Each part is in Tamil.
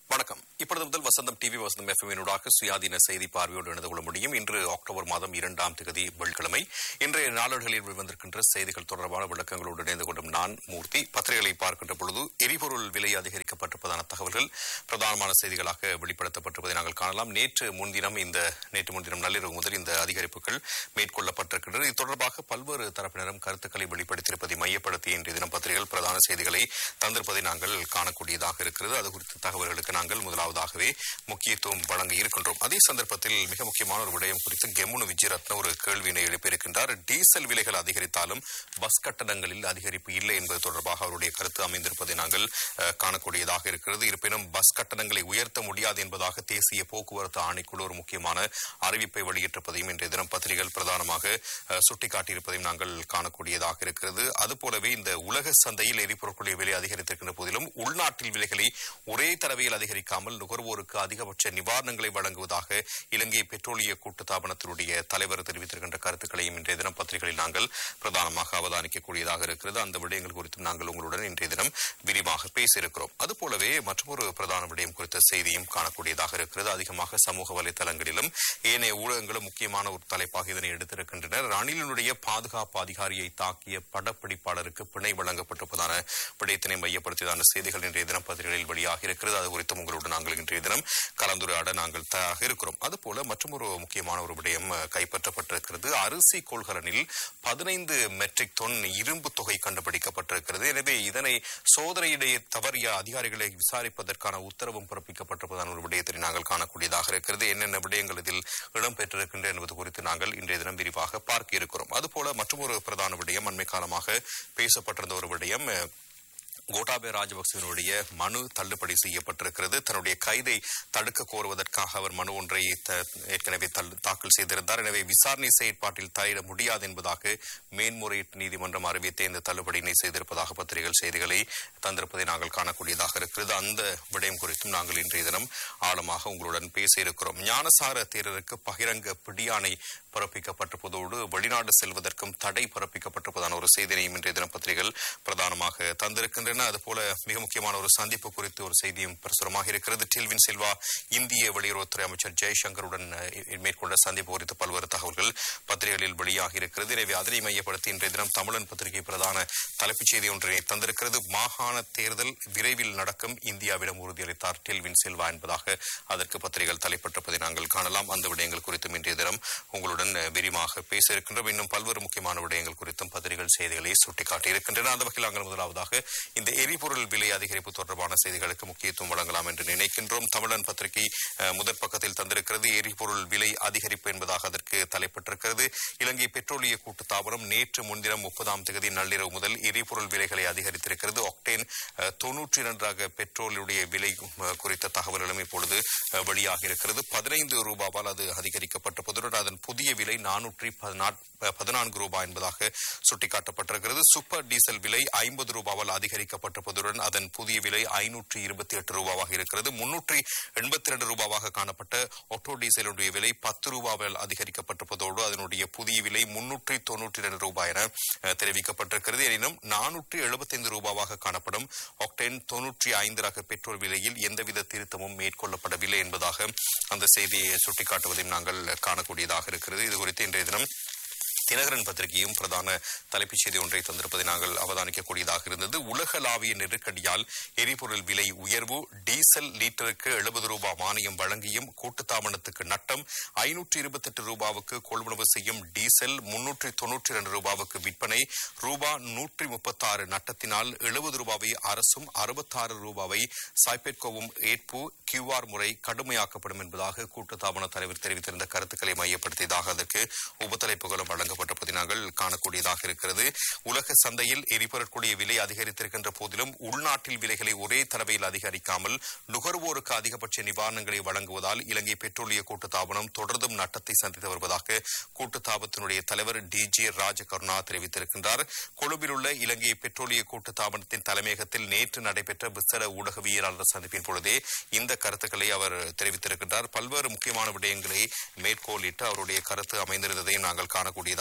வணக்கம் இப்பொழுது முதல் வசந்தம் டிவி வசந்தம் எஃப்எம்மினூடாக சுயாதீன செய்தி பார்வையோடு இணைந்து கொள்ள முடியும் இன்று அக்டோபர் மாதம் இரண்டாம் தேதி வெள்ளிக்கிழமை இன்றைய நாளேடுகளில் வெளிவந்திருக்கின்ற செய்திகள் தொடர்பான விளக்கங்களோடு இணைந்து கொண்டும் நான் மூர்த்தி பத்திரிகைகளை பார்க்கின்ற பொழுது எரிபொருள் விலை அதிகரிக்கப்பட்டிருப்பதான தகவல்கள் பிரதானமான செய்திகளாக வெளிப்படுத்தப்பட்டிருப்பதை நாங்கள் காணலாம் நேற்று முன்தினம் இந்த நேற்று முன்தினம் நள்ளிரவு முதல் இந்த அதிகரிப்புகள் மேற்கொள்ளப்பட்டிருக்கின்றன இது தொடர்பாக பல்வேறு தரப்பினரும் கருத்துக்களை வெளிப்படுத்தியிருப்பதை மையப்படுத்தி இன்றைய தினம் பத்திரிகைகள் பிரதான செய்திகளை தந்திருப்பதை நாங்கள் காணக்கூடியதாக இருக்கிறது அது குறித்த தகவல்களுக்கு நாங்கள் முதலாவதாகவே முக்கியத்துவம் வழங்க இருக்கின்றோம் அதே சந்தர்ப்பத்தில் மிக முக்கியமான ஒரு விடயம் குறித்து கெமுனு விஜயரத்ன ஒரு கேள்வியினை எழுப்பியிருக்கின்றார் டீசல் விலைகள் அதிகரித்தாலும் பஸ் கட்டணங்களில் அதிகரிப்பு இல்லை என்பது தொடர்பாக அவருடைய கருத்து அமைந்திருப்பதை நாங்கள் அஹ், காணக்கூடியதாக இருக்கிறது இருப்பினும் பஸ் கட்டணங்களை உயர்த்த முடியாது என்பதாக தேசிய போக்குவரத்து ஆணைக்குழு ஒரு முக்கியமான அறிவிப்பை வெளியிட்டிருப்பதையும் இன்றைய தினம் பத்திரிகைகள் பிரதானமாக அஹ், சுட்டிக்காட்டியிருப்பதையும் நாங்கள் காணக்கூடியதாக இருக்கிறது அதுபோலவே இந்த உலக சந்தையில் எரிபொருட்களுடைய விலை அதிகரித்திருக்கின்ற போதிலும் உள்நாட்டில் விலைகளை ஒரே தடவையில் அதிகரிக்காமல் நுகர்வோருக்கு அதிகபட்ச நிவாரணங்களை வழங்குவதாக இலங்கை பெட்ரோலிய கூட்டுத்தாபனத்தினுடைய தலைவர் தெரிவித்திருக்கின்ற கருத்துக்களையும் இன்றைய தினம் பத்திரிகைகளில் நாங்கள் பிரதானமாக அவதானிக்கக்கூடியதாக இருக்கிறது அந்த விடயங்கள் குறித்தும் நாங்கள் உங்களுடன் இன்றைய தினம் விரிவாக பேசியிருக்கிறோம் அதுபோலவே மற்றொரு பிரதான விடயம் குறித்த செய்தியும் காணக்கூடியதாக இருக்கிறது அதிகமாக சமூக வலைதளங்களிலும் ஏனைய ஊடகங்களும் முக்கியமான ஒரு தலைப்பாக இதனை எடுத்திருக்கின்றனர் ரணிலினுடைய பாதுகாப்பு அதிகாரியை தாக்கிய படப்பிடிப்பாளருக்கு பிணை வழங்கப்பட்டிருப்பதான விடயத்தினை மையப்படுத்தியதான செய்திகள் இன்றைய தினம் பத்திரிகைகளில் வெளியாக இருக்கிறது அது குறித்தும் உங்களோடு நாங்கள் இன்றைய தினம் கலந்துரையாட நாங்கள் தயாராக இருக்கிறோம் அதுபோல மற்றொரு முக்கியமான ஒரு விடயம் அஹ், கைப்பற்றப்பட்டிருக்கிறது அரிசி கொள்கலனில் பதினைந்து மெட்ரிக் டன் இரும்பு தொகை கண்டுபிடிக்கப்பட்டிருக்கிறது எனவே இதனை சோதனையிடையே தவறிய அதிகாரிகளை விசாரிப்பதற்கான உத்தரவும் பிறப்பிக்கப்பட்டிருப்பதான ஒரு விடயத்தை நாங்கள் காணக்கூடியதாக இருக்கிறது என்னென்ன விடயங்கள் இதில் இடம்பெற்றிருக்கின்றன என்பது குறித்து நாங்கள் இன்றைய தினம் விரிவாக பார்க்க இருக்கிறோம் அதுபோல மற்றொரு பிரதான விடயம் அண்மை காலமாக பேசப்பட்டிருந்த ஒரு விடயம் அஹ், கோட்டாபய ராஜபக்சவினுடைய மனு தள்ளுபடி செய்யப்பட்டிருக்கிறது தன்னுடைய கைதை தடுக்க கோருவதற்காக அவர் மனு ஒன்றை த- ஏற்கனவே தள்ளு- தாக்கல் செய்திருந்தார் எனவே விசாரணை செயற்பாட்டில் தலையிட முடியாது என்பதாக மேன்முறையீட்டு நீதிமன்றம் அறிவித்த இந்த தள்ளுபடியினை செய்திருப்பதாக பத்திரிகைகள் செய்திகளை தந்திருப்பதை நாங்கள் காணக்கூடியதாக இருக்கிறது அந்த விடயம் குறித்தும் நாங்கள் இன்றைய தினம் ஆழமாக உங்களுடன் பேசியிருக்கிறோம் ஞானசார தேரருக்கு பகிரங்க பிடியாணை பிறப்பிக்கப்பட்டிருப்பதோடு வெளிநாடு செல்வதற்கும் தடை பிறப்பிக்கப்பட்டிருப்பதான ஒரு செய்தியையும் இன்றைய தினம் பத்திரிகைகள் பிரதானமாக தந்திருக்கின்றன அதுபோல மிக முக்கியமான ஒரு சந்திப்பு குறித்து ஒரு செய்தியும் பிரசுரமாக இருக்கிறது டில்வின் சில்வா இந்திய வெளியுறவுத்துறை அமைச்சர் ஜெய்சங்கருடன் அஹ், மேற்கொண்ட சந்திப்பு குறித்து பல்வேறு தகவல்கள் பத்திரிகைகளில் வெளியாகி இருக்கிறது எனவே அதனை மையப்படுத்தி இன்றைய தினம் தமிழன் பத்திரிகை பிரதான தலைப்புச் செய்தி ஒன்றினை தந்திருக்கிறது மாகாண தேர்தல் விரைவில் நடக்கும் இந்தியாவிடம் உறுதியளித்தார் டில்வின் சில்வா என்பதாக அதற்கு பத்திரிகைகள் தலைப்பட்டிருப்பதை நாங்கள் காணலாம் அந்த விடயங்கள் குறித்தும் இன்றைய தினம் உங்களுடன் அஹ், விரிவாக பேச இருக்கின்றோம் இன்னும் பல்வேறு முக்கியமான விடயங்கள் குறித்தும் பத்திரிகைகள் செய்திகளை சுட்டிக்காட்டி இருக்கின்றன அந்த வகையில் நாங்கள் முதலாவதாக இந்த எரிபொருள் விலை அதிகரிப்பு தொடர்பான செய்திகளுக்கு முக்கியத்துவம் வழங்கலாம் என்று நினைக்கின்றோம் தமிழன் பத்திரிகை அஹ், முதற் பக்கத்தில் தந்திருக்கிறது எரிபொருள் விலை அதிகரிப்பு என்பதாக அதற்கு தலைப்பட்டிருக்கிறது இலங்கை பெட்ரோலிய கூட்டுத்தாபனம் நேற்று முன்தினம் முப்பதாம் தேதி நள்ளிரவு முதல் எரிபொருள் விலைகளை அதிகரித்திருக்கிறது ஒக்டேன் அஹ், தொன்னூற்றி இரண்டாக பெட்ரோலுடைய விலை அஹ், குறித்த தகவல்களும் இப்பொழுது அஹ், வெளியாகி இருக்கிறது பதினைந்து ரூபாவால் அது அதிகரிக்கப்பட்டிருப்பதுடன் அதன் புதிய விலை நானூற்றி பதினான்கு ரூபாய் என்பதாக சுட்டிக்காட்டப்பட்டிருக்கிறது சூப்பர் டீசல் விலை ஐம்பது ரூபாவால் அதிகரிக்கப்பட்டிருப்பதுடன் அதன் புதிய விலை ஐநூற்றி இருபத்தி எட்டு ரூபாவாக இருக்கிறது முன்னூற்றி எண்பத்தி ரெண்டு ரூபாவாக காணப்பட்ட ஆட்டோ டீசலுடைய விலை பத்து ரூபாவால் அதிகரிக்கப்பட்டிருப்பதோடு அதனுடைய புதிய விலை முன்னூற்றி தொன்னூற்றி இரண்டு ரூபாய் என அஹ், தெரிவிக்கப்பட்டிருக்கிறது எனினும் நானூற்றி எழுபத்தைந்து ரூபாவாக காணப்படும் ஆக்டேன் தொன்னூற்றி ஐந்து ரக பெட்ரோல் விலையில் எந்தவித திருத்தமும் மேற்கொள்ளப்படவில்லை என்பதாக அந்த செய்தியை சுட்டிக்காட்டுவதையும் நாங்கள் காணக்கூடியதாக இருக்கிறது இது குறித்து இன்றைய தினம் தினகரன் பத்திரிகையும் பிரதான தலைப்புச் செய்தி ஒன்றை தந்திருப்பதை நாங்கள் அவதானிக்கக்கூடியதாக இருந்தது உலகளாவிய நெருக்கடியால் எரிபொருள் விலை உயர்வு டீசல் லீட்டருக்கு எழுபது ரூபாய் மானியம் வழங்கியும் கூட்டுத்தாபனத்துக்கு நட்டம் ஐநூற்றி இருபத்தெட்டு ரூபாவுக்கு கொள்வனவு செய்யும் டீசல் முன்னூற்றி தொன்னூற்றி இரண்டு ரூபாவுக்கு விற்பனை ரூபா நூற்றி முப்பத்தாறு நட்டத்தினால் எழுபது ரூபாவை அரசும் அறுபத்தாறு ரூபாவை சாய்பெட்கோவும் ஏற்பு கியூஆர் முறை கடுமையாக்கப்படும் என்பதாக கூட்டுத்தாபன தலைவர் தெரிவித்திருந்த கருத்துக்களை மையப்படுத்தியதாக அதற்கு உபத்தலைப்புகளும் வழங்கப்பட்டிருப்பதை நாங்கள் காணக்கூடியதாக இருக்கிறது உலக சந்தையில் எரிபொருட்களுடைய விலை அதிகரித்திருக்கின்ற போதிலும் உள்நாட்டில் விலைகளை ஒரே தடவையில் அதிகரிக்காமல் நுகர்வோருக்கு அதிகபட்ச நிவாரணங்களை வழங்குவதால் இலங்கை பெட்ரோலிய கூட்டுத்தாபனம் தொடர்ந்தும் நட்டத்தை சந்தித்து வருவதாக கூட்டுத்தாபத்தினுடைய தலைவர் டி ஜே ராஜகருணா தெரிவித்திருக்கின்றார் கொழும்பில் உள்ள இலங்கை பெட்ரோலிய கூட்டுத்தாபனத்தின் தலைமையகத்தில் நேற்று நடைபெற்ற விசேட ஊடகவியலாளர் சந்திப்பின் பொழுதே இந்த கருத்துக்களை அவர் தெரிவித்திருக்கின்றார் பல்வேறு முக்கியமான விடயங்களை மேற்கோளிட்டு அவருடைய கருத்து அமைந்திருந்ததையும் நாங்கள் காணக்கூடியதாக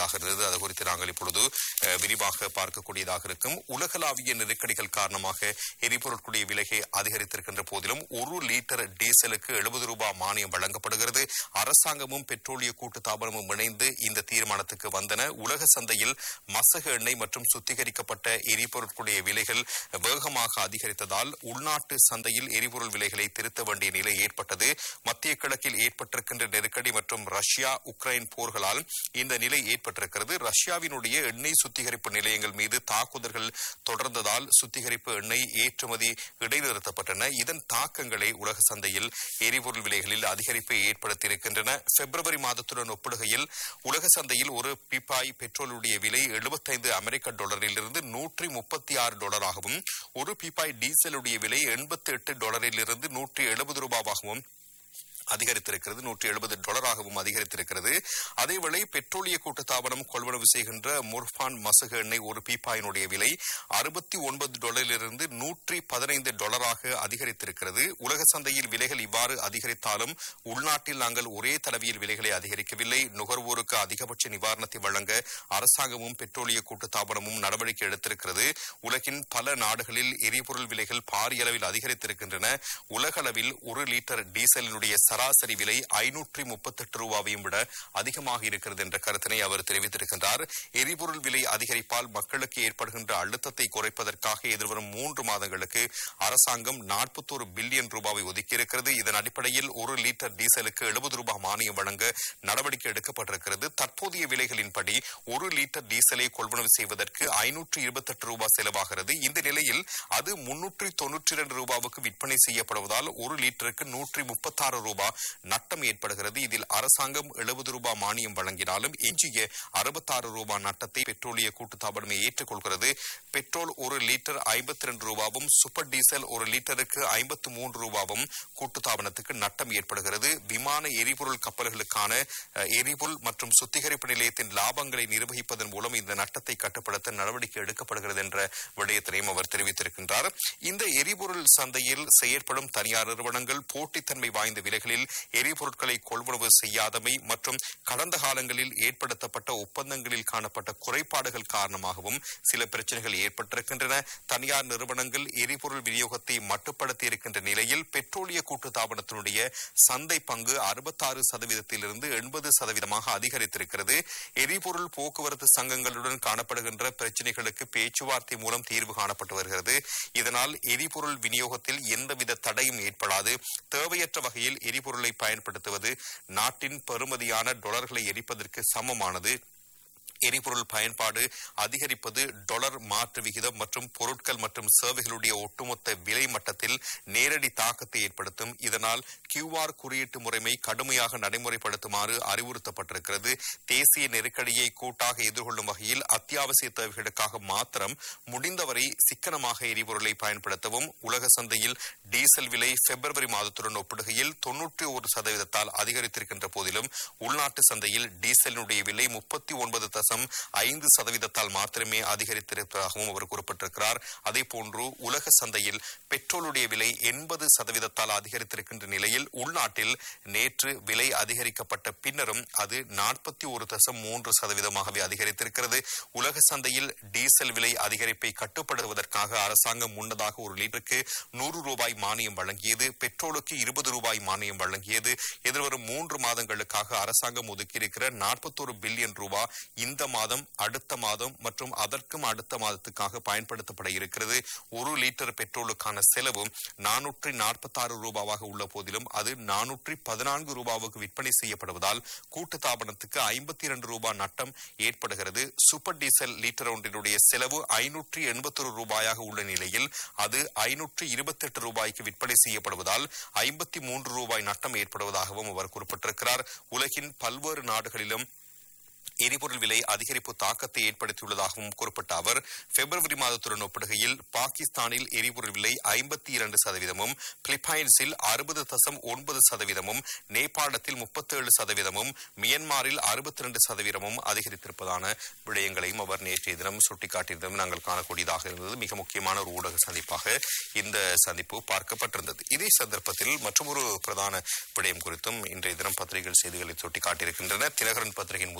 அதிகரிப்பதாக இருந்தது அது குறித்து நாங்கள் இப்பொழுது அஹ், விரிவாக பார்க்கக்கூடியதாக இருக்கும் உலகளாவிய நெருக்கடிகள் காரணமாக எரிபொருட்களுடைய விலையை அதிகரித்திருக்கின்ற போதிலும் ஒரு லிட்டர் டீசலுக்கு எழுபது ரூபாய் மானியம் வழங்கப்படுகிறது அரசாங்கமும் பெட்ரோலிய கூட்டு தாபனமும் இணைந்து இந்த தீர்மானத்துக்கு வந்தன உலக சந்தையில் மசகு எண்ணெய் மற்றும் சுத்திகரிக்கப்பட்ட எரிபொருட்களுடைய விலைகள் வேகமாக அதிகரித்ததால் உள்நாட்டு சந்தையில் எரிபொருள் விலைகளை திருத்த வேண்டிய நிலை ஏற்பட்டது மத்திய கிழக்கில் ஏற்பட்டிருக்கின்ற நெருக்கடி மற்றும் ரஷ்யா உக்ரைன் போர்களால் இந்த நிலை ஏற்பட்டிருக்கிறது ரஷ்யாவினுடைய எண்ணெய் சுத்திகரிப்பு நிலையங்கள் மீது தாக்குதல்கள் தொடர்ந்ததால் சுத்திகரிப்பு எண்ணெய் ஏற்றுமதி இடைநிறுத்தப்பட்டன இதன் தாக்கங்களை உலக சந்தையில் எரிபொருள் விலைகளில் அதிகரிப்பை ஏற்படுத்தியிருக்கின்றன பிப்ரவரி மாதத்துடன் ஒப்பிடுகையில் உலக சந்தையில் ஒரு பிபாய் பெட்ரோலுடைய விலை 75 அமெரிக்க டாலரிலிருந்து நூற்றி முப்பத்தி ஆறு டாலராகவும் ஒரு பிபாய் டீசலுடைய விலை எண்பத்தி எட்டு டாலரிலிருந்து நூற்றி எழுபது ரூபாவாகவும் அதிகரித்திருக்கிறது நூற்றி எழுபது டாலராகவும் அதிகரித்திருக்கிறது அதேவேளை பெட்ரோலிய கூட்டுத்தாபனம் கொள்வனவு செய்கின்ற முர்பான் மசகு எண்ணெய் ஒரு பீப்பாயினுடைய விலை அறுபத்தி ஒன்பது டாலரிலிருந்து நூற்றி பதினைந்து டாலராக அதிகரித்திருக்கிறது உலக சந்தையில் விலைகள் இவ்வாறு அதிகரித்தாலும் உள்நாட்டில் நாங்கள் ஒரே தடவையில் விலைகளை அதிகரிக்கவில்லை நுகர்வோருக்கு அதிகபட்ச நிவாரணத்தை வழங்க அரசாங்கமும் பெட்ரோலிய கூட்டுத்தாபனமும் நடவடிக்கை எடுத்திருக்கிறது உலகின் பல நாடுகளில் எரிபொருள் விலைகள் பாரிய அளவில் அதிகரித்திருக்கின்றன உலகளவில் ஒரு லிட்டர் டீசலினுடைய சராசரி விலை ஐநூற்றி முப்பத்தெட்டு ரூபாவையும் விட அதிகமாக இருக்கிறது என்ற கருத்தினை அவர் தெரிவித்திருக்கின்றார் எரிபொருள் விலை அதிகரிப்பால் மக்களுக்கு ஏற்படுகின்ற அழுத்தத்தை குறைப்பதற்காக எதிர்வரும் மூன்று மாதங்களுக்கு அரசாங்கம் நாற்பத்தோரு பில்லியன் ரூபாவை ஒதுக்கியிருக்கிறது இதன் அடிப்படையில் ஒரு லிட்டர் டீசலுக்கு எழுபது ரூபாய் மானியம் வழங்க நடவடிக்கை எடுக்கப்பட்டிருக்கிறது தற்போதைய விலைகளின்படி ஒரு லிட்டர் டீசலை கொள்வனவு செய்வதற்கு ஐநூற்று இருபத்தெட்டு ரூபாய் செலவாகிறது இந்த நிலையில் அது முன்னூற்றி தொன்னூற்றி இரண்டு ரூபாவுக்கு விற்பனை செய்யப்படுவதால் ஒரு லிட்டருக்கு நூற்றி முப்பத்தாறு ரூபாய் நட்டம் ஏற்படுகிறது இதில் அரசாங்கம் எழுபது ரூபாய் மானியம் வழங்கினாலும் எஞ்சிய அறுபத்தாறு ரூபாய் நட்டத்தை பெட்ரோலிய கூட்டுத்தாபனமே ஏற்றுக்கொள்கிறது பெட்ரோல் ஒரு லிட்டர் ஐம்பத்தி ரெண்டு ரூபாவும் சூப்பர் டீசல் ஒரு லிட்டருக்கு ஐம்பத்து மூன்று ரூபாவும் கூட்டுத்தாபனத்துக்கு நட்டம் ஏற்படுகிறது விமான எரிபொருள் கப்பல்களுக்கான அஹ், எரிபொருள் மற்றும் சுத்திகரிப்பு நிலையத்தின் லாபங்களை நிர்வகிப்பதன் மூலம் இந்த நட்டத்தை கட்டுப்படுத்த நடவடிக்கை எடுக்கப்படுகிறது என்ற விடயத்தினையும் அவர் தெரிவித்திருக்கின்றார் இந்த எரிபொருள் சந்தையில் செயற்படும் தனியார் நிறுவனங்கள் போட்டித்தன்மை வாய்ந்த விலைகளில் எரிபொருட்களை கொள்வனவு செய்யாதமை மற்றும் கடந்த காலங்களில் ஏற்படுத்தப்பட்ட ஒப்பந்தங்களில் காணப்பட்ட குறைபாடுகள் காரணமாகவும் சில பிரச்சனைகள் ஏற்பட்டிருக்கின்றன தனியார் நிறுவனங்கள் எரிபொருள் விநியோகத்தை மட்டுப்படுத்தி இருக்கின்ற நிலையில் பெட்ரோலிய கூட்டுத்தாபனத்தினுடைய சந்தை பங்கு அறுபத்தாறு சதவீதத்திலிருந்து எண்பது சதவீதமாக அதிகரித்திருக்கிறது எரிபொருள் போக்குவரத்து சங்கங்களுடன் காணப்படுகின்ற பிரச்சனைகளுக்கு பேச்சுவார்த்தை மூலம் தீர்வு காணப்பட்டு வருகிறது இதனால் எரிபொருள் விநியோகத்தில் எந்தவித தடையும் ஏற்படாது தேவையற்ற வகையில் எரிபொருளை பயன்படுத்துவது நாட்டின் பெறுமதியான டொலர்களை எரிப்பதற்கு சமமானது எரிபொருள் பயன்பாடு அதிகரிப்பது டொலர் மாற்று விகிதம் மற்றும் பொருட்கள் மற்றும் சேவைகளுடைய ஒட்டுமொத்த விலை மட்டத்தில் நேரடி தாக்கத்தை ஏற்படுத்தும் இதனால் கியூஆர் குறியீட்டு முறைமை கடுமையாக நடைமுறைப்படுத்துமாறு அறிவுறுத்தப்பட்டிருக்கிறது தேசிய நெருக்கடியை கூட்டாக எதிர்கொள்ளும் வகையில் அத்தியாவசிய தேவைகளுக்காக மாத்திரம் முடிந்தவரை சிக்கனமாக எரிபொருளை பயன்படுத்தவும் உலக சந்தையில் டீசல் விலை பிப்ரவரி மாதத்துடன் ஒப்பிடுகையில் தொன்னூற்றி ஒரு சதவீதத்தால் அதிகரித்திருக்கின்ற போதிலும் உள்நாட்டு சந்தையில் டீசலினுடைய விலை முப்பத்தி ஒன்பது தசம் ஐந்து சதவீதத்தால் மாத்திரமே அதிகரித்திருப்பதாகவும் அவர் குறிப்பிட்டிருக்கிறார் அதே போன்று உலக சந்தையில் பெட்ரோலுடைய விலை எண்பது சதவீதத்தால் அதிகரித்திருக்கின்ற நிலையில் உள்நாட்டில் நேற்று விலை அதிகரிக்கப்பட்ட பின்னரும் அது நாற்பத்தி ஒரு தசம் மூன்று சதவீதமாகவே அதிகரித்திருக்கிறது உலக சந்தையில் டீசல் விலை அதிகரிப்பை கட்டுப்படுத்துவதற்காக அரசாங்கம் முன்னதாக ஒரு லிட்டருக்கு நூறு ரூபாய் மானியம் வழங்கியது பெட்ரோலுக்கு இருபது ரூபாய் மானியம் வழங்கியது எதிர்வரும் மூன்று மாதங்களுக்காக அரசாங்கம் ஒதுக்கியிருக்கிற நாற்பத்தோரு பில்லியன் ரூபாய் இந்த மாதம் அடுத்த மாதம் மற்றும் அதற்கும் அடுத்த மாதத்துக்காக பயன்படுத்தப்பட இருக்கிறது ஒரு லிட்டர் பெட்ரோலுக்கான செலவு நானூற்றி நாற்பத்தாறு ரூபாவாக உள்ள போதிலும் அது நானூற்றி பதினான்கு ரூபாவுக்கு விற்பனை செய்யப்படுவதால் கூட்டு தாபனத்துக்கு ஐம்பத்தி இரண்டு ரூபாய் நட்டம் ஏற்படுகிறது சூப்பர் டீசல் லிட்டர் ஒன்றினுடைய செலவு ஐநூற்றி எண்பத்தொரு ரூபாயாக உள்ள நிலையில் அது ஐநூற்றி இருபத்தெட்டு ரூபாய்க்கு விற்பனை செய்யப்படுவதால் ஐம்பத்தி மூன்று ரூபாய் நட்டம் ஏற்படுவதாகவும் அவர் குறிப்பிட்டிருக்கிறார் உலகின் பல்வேறு நாடுகளிலும் எரிபொருள் விலை அதிகரிப்பு தாக்கத்தை ஏற்படுத்தியுள்ளதாகவும் குறிப்பிட்ட அவர் பிப்ரவரி மாதத்துடன் ஒப்பிடுகையில் பாகிஸ்தானில் எரிபொருள் விலை ஐம்பத்தி இரண்டு சதவீதமும் பிலிப்பைன்ஸில் அறுபது தசம் ஒன்பது சதவீதமும் நேபாளத்தில் முப்பத்தேழு சதவீதமும் மியன்மாரில் அறுபத்தி ரெண்டு சதவீதமும் அதிகரித்திருப்பதான விடயங்களையும் அவர் நேற்றைய தினம் சுட்டிக்காட்டியிருந்ததும் நாங்கள் காணக்கூடியதாக இருந்தது மிக முக்கியமான ஒரு ஊடக சந்திப்பாக இந்த சந்திப்பு பார்க்கப்பட்டிருந்தது இதே சந்தர்ப்பத்தில் மற்றொரு பிரதான விடயம் குறித்தும் இன்றைய தினம் பத்திரிகைகள் செய்திகளை சுட்டிக்காட்டியிருக்கின்றன தினகரன் பத்திரிகையின் முதல் பக்கத்தில்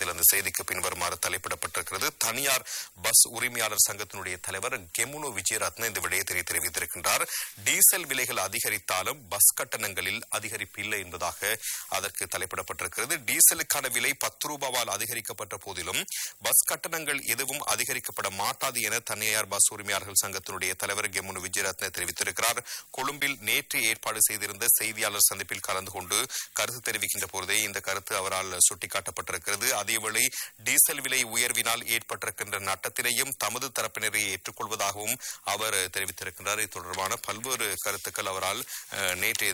அதில் அந்த செய்திக்கு பின்வருமாறு தலைப்பிடப்பட்டிருக்கிறது தனியார் பஸ் உரிமையாளர் சங்கத்தினுடைய தலைவர் கெமுனு விஜயரத்ன இந்த விடயத்தினை தெரிவித்திருக்கின்றார் டீசல் விலைகள் அதிகரித்தாலும் பஸ் கட்டணங்களில் அதிகரிப்பு இல்லை என்பதாக அதற்கு தலைப்பிடப்பட்டிருக்கிறது டீசலுக்கான விலை பத்து ரூபாவால் அதிகரிக்கப்பட்ட போதிலும் பஸ் கட்டணங்கள் எதுவும் அதிகரிக்கப்பட மாட்டாது என தனியார் பஸ் உரிமையாளர்கள் சங்கத்தினுடைய தலைவர் கெமுனு விஜயரத்ன தெரிவித்திருக்கிறார் கொழும்பில் நேற்று ஏற்பாடு செய்திருந்த செய்தியாளர் சந்திப்பில் கலந்து கொண்டு கருத்து தெரிவிக்கின்ற போதே இந்த கருத்து அவரால் சுட்டிக்காட்டப்பட்டிருக்கிறது அதேவேளை டீசல் விலை உயர்வினால் ஏற்பட்டிருக்கின்ற நட்டத்தினையும் தமது தரப்பினரை ஏற்றுக்கொள்வதாகவும் அவர் தெரிவித்திருக்கிறார் இது தொடர்பான பல்வேறு கருத்துக்கள் அவரால் அஹ், நேற்றைய